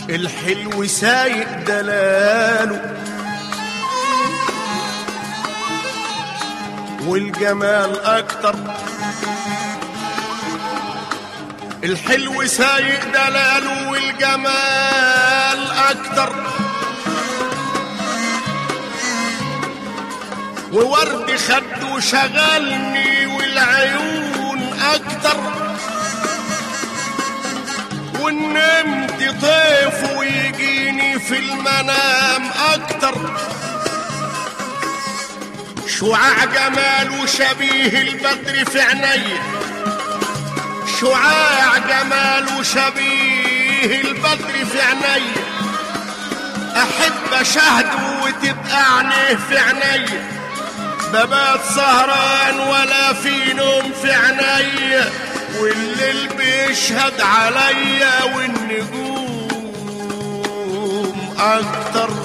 الحلو سايق دلاله والجمال اكتر الحلو سايق دلاله والجمال اكتر وورد خده شغلني والعيون اكتر ونمت طيف ويجيني في المنام اكتر شعاع جماله شبيه البدر في عينيا شعاع جماله شبيه البدر في عينيا احب اشاهده وتبقى عينيه في عينيا ببات سهران ولا في نوم في عينيا والليل بيشهد عليا والنجوم اكتر